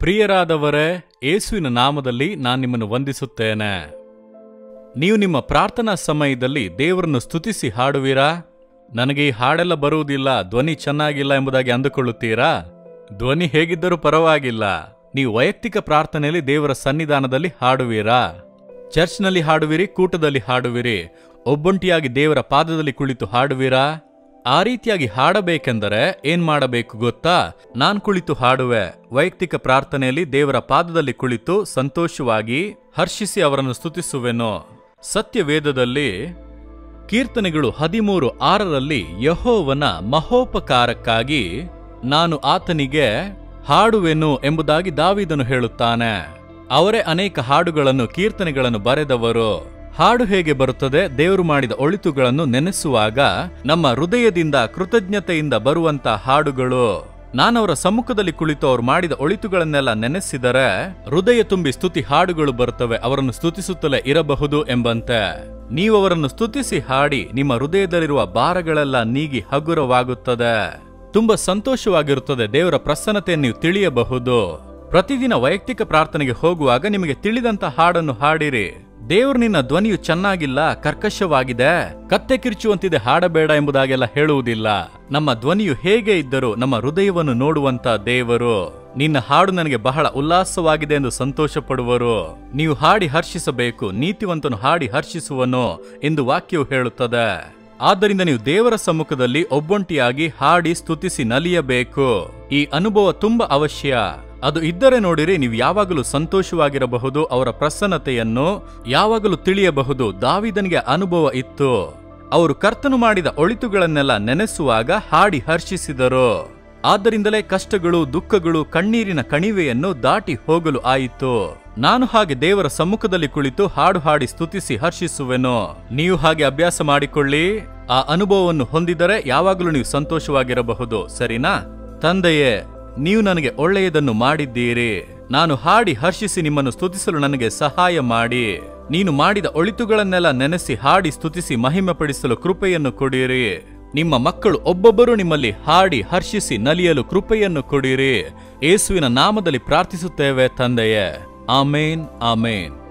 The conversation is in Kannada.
ಪ್ರಿಯರಾದವರೇ ಯೇಸುವಿನ ನಾಮದಲ್ಲಿ ನಾನು ನಿಮ್ಮನ್ನು ವಂದಿಸುತ್ತೇನೆ ನೀವು ನಿಮ್ಮ ಪ್ರಾರ್ಥನಾ ಸಮಯದಲ್ಲಿ ದೇವರನ್ನು ಸ್ತುತಿಸಿ ಹಾಡುವಿರಾ ನನಗೆ ಈ ಹಾಡೆಲ್ಲ ಬರುವುದಿಲ್ಲ ಧ್ವನಿ ಚೆನ್ನಾಗಿಲ್ಲ ಎಂಬುದಾಗಿ ಅಂದುಕೊಳ್ಳುತ್ತೀರಾ ಧ್ವನಿ ಹೇಗಿದ್ದರೂ ಪರವಾಗಿಲ್ಲ ನೀವು ವೈಯಕ್ತಿಕ ಪ್ರಾರ್ಥನೆಯಲ್ಲಿ ದೇವರ ಸನ್ನಿಧಾನದಲ್ಲಿ ಹಾಡುವಿರಾ ಚರ್ಚ್ನಲ್ಲಿ ಹಾಡುವಿರಿ ಕೂಟದಲ್ಲಿ ಹಾಡುವಿರಿ ಒಬ್ಬೊಂಟಿಯಾಗಿ ದೇವರ ಪಾದದಲ್ಲಿ ಕುಳಿತು ಹಾಡುವಿರಾ ಆ ರೀತಿಯಾಗಿ ಹಾಡಬೇಕೆಂದರೆ ಏನ್ ಮಾಡಬೇಕು ಗೊತ್ತಾ ನಾನ್ ಕುಳಿತು ಹಾಡುವೆ ವೈಯಕ್ತಿಕ ಪ್ರಾರ್ಥನೆಯಲ್ಲಿ ದೇವರ ಪಾದದಲ್ಲಿ ಕುಳಿತು ಸಂತೋಷವಾಗಿ ಹರ್ಷಿಸಿ ಅವರನ್ನು ಸ್ತುತಿಸುವೆನು ಸತ್ಯವೇದದಲ್ಲಿ ಕೀರ್ತನೆಗಳು ಹದಿಮೂರು ಆರರಲ್ಲಿ ಯಹೋವನ ಮಹೋಪಕಾರಕ್ಕಾಗಿ ನಾನು ಆತನಿಗೆ ಹಾಡುವೆನು ಎಂಬುದಾಗಿ ದಾವಿದನು ಹೇಳುತ್ತಾನೆ ಅವರೇ ಅನೇಕ ಹಾಡುಗಳನ್ನು ಕೀರ್ತನೆಗಳನ್ನು ಬರೆದವರು ಹಾಡು ಹೇಗೆ ಬರುತ್ತದೆ ದೇವರು ಮಾಡಿದ ಒಳಿತುಗಳನ್ನು ನೆನೆಸುವಾಗ ನಮ್ಮ ಹೃದಯದಿಂದ ಕೃತಜ್ಞತೆಯಿಂದ ಬರುವಂತ ಹಾಡುಗಳು ನಾನವರ ಸಮ್ಮುಖದಲ್ಲಿ ಕುಳಿತು ಅವರು ಮಾಡಿದ ಒಳಿತುಗಳನ್ನೆಲ್ಲ ನೆನೆಸಿದರೆ ಹೃದಯ ತುಂಬಿ ಸ್ತುತಿ ಹಾಡುಗಳು ಬರುತ್ತವೆ ಅವರನ್ನು ಸ್ತುತಿಸುತ್ತಲೇ ಇರಬಹುದು ಎಂಬಂತೆ ನೀವು ಅವರನ್ನು ಸ್ತುತಿಸಿ ಹಾಡಿ ನಿಮ್ಮ ಹೃದಯದಲ್ಲಿರುವ ಭಾರಗಳೆಲ್ಲ ನೀಗಿ ಹಗುರವಾಗುತ್ತದೆ ತುಂಬಾ ಸಂತೋಷವಾಗಿರುತ್ತದೆ ದೇವರ ಪ್ರಸನ್ನತೆಯನ್ನು ನೀವು ತಿಳಿಯಬಹುದು ಪ್ರತಿದಿನ ವೈಯಕ್ತಿಕ ಪ್ರಾರ್ಥನೆಗೆ ಹೋಗುವಾಗ ನಿಮಗೆ ತಿಳಿದಂತ ಹಾಡನ್ನು ಹಾಡಿರಿ ದೇವರು ನಿನ್ನ ಧ್ವನಿಯು ಚೆನ್ನಾಗಿಲ್ಲ ಕರ್ಕಶವಾಗಿದೆ ಕತ್ತೆ ಕಿರ್ಚುವಂತಿದೆ ಹಾಡಬೇಡ ಎಂಬುದಾಗೆಲ್ಲ ಹೇಳುವುದಿಲ್ಲ ನಮ್ಮ ಧ್ವನಿಯು ಹೇಗೆ ಇದ್ದರೂ ನಮ್ಮ ಹೃದಯವನ್ನು ನೋಡುವಂತ ದೇವರು ನಿನ್ನ ಹಾಡು ನನಗೆ ಬಹಳ ಉಲ್ಲಾಸವಾಗಿದೆ ಎಂದು ಸಂತೋಷ ಪಡುವರು ನೀವು ಹಾಡಿ ಹರ್ಷಿಸಬೇಕು ನೀತಿವಂತನು ಹಾಡಿ ಹರ್ಷಿಸುವನು ಎಂದು ವಾಕ್ಯವು ಹೇಳುತ್ತದೆ ಆದ್ದರಿಂದ ನೀವು ದೇವರ ಸಮ್ಮುಖದಲ್ಲಿ ಒಬ್ಬೊಂಟಿಯಾಗಿ ಹಾಡಿ ಸ್ತುತಿಸಿ ನಲಿಯಬೇಕು ಈ ಅನುಭವ ತುಂಬಾ ಅವಶ್ಯ ಅದು ಇದ್ದರೆ ನೋಡಿರಿ ನೀವು ಯಾವಾಗಲೂ ಸಂತೋಷವಾಗಿರಬಹುದು ಅವರ ಪ್ರಸನ್ನತೆಯನ್ನು ಯಾವಾಗಲೂ ತಿಳಿಯಬಹುದು ದಾವಿದನಿಗೆ ಅನುಭವ ಇತ್ತು ಅವರು ಕರ್ತನು ಮಾಡಿದ ಒಳಿತುಗಳನ್ನೆಲ್ಲ ನೆನೆಸುವಾಗ ಹಾಡಿ ಹರ್ಷಿಸಿದರು ಆದ್ದರಿಂದಲೇ ಕಷ್ಟಗಳು ದುಃಖಗಳು ಕಣ್ಣೀರಿನ ಕಣಿವೆಯನ್ನು ದಾಟಿ ಹೋಗಲು ಆಯಿತು ನಾನು ಹಾಗೆ ದೇವರ ಸಮ್ಮುಖದಲ್ಲಿ ಕುಳಿತು ಹಾಡು ಹಾಡಿ ಸ್ತುತಿಸಿ ಹರ್ಷಿಸುವೆನು ನೀವು ಹಾಗೆ ಅಭ್ಯಾಸ ಮಾಡಿಕೊಳ್ಳಿ ಆ ಅನುಭವವನ್ನು ಹೊಂದಿದರೆ ಯಾವಾಗಲೂ ನೀವು ಸಂತೋಷವಾಗಿರಬಹುದು ಸರಿನಾ ತಂದೆಯೇ ನೀವು ನನಗೆ ಒಳ್ಳೆಯದನ್ನು ಮಾಡಿದ್ದೀರಿ ನಾನು ಹಾಡಿ ಹರ್ಷಿಸಿ ನಿಮ್ಮನ್ನು ಸ್ತುತಿಸಲು ನನಗೆ ಸಹಾಯ ಮಾಡಿ ನೀನು ಮಾಡಿದ ಒಳಿತುಗಳನ್ನೆಲ್ಲ ನೆನೆಸಿ ಹಾಡಿ ಸ್ತುತಿಸಿ ಮಹಿಮೆಪಡಿಸಲು ಕೃಪೆಯನ್ನು ಕೊಡಿರಿ ನಿಮ್ಮ ಮಕ್ಕಳು ಒಬ್ಬೊಬ್ಬರು ನಿಮ್ಮಲ್ಲಿ ಹಾಡಿ ಹರ್ಷಿಸಿ ನಲಿಯಲು ಕೃಪೆಯನ್ನು ಕೊಡಿರಿ ಯೇಸುವಿನ ನಾಮದಲ್ಲಿ ಪ್ರಾರ್ಥಿಸುತ್ತೇವೆ ತಂದೆಯೇ ಆಮೇನ್ ಆಮೇನ್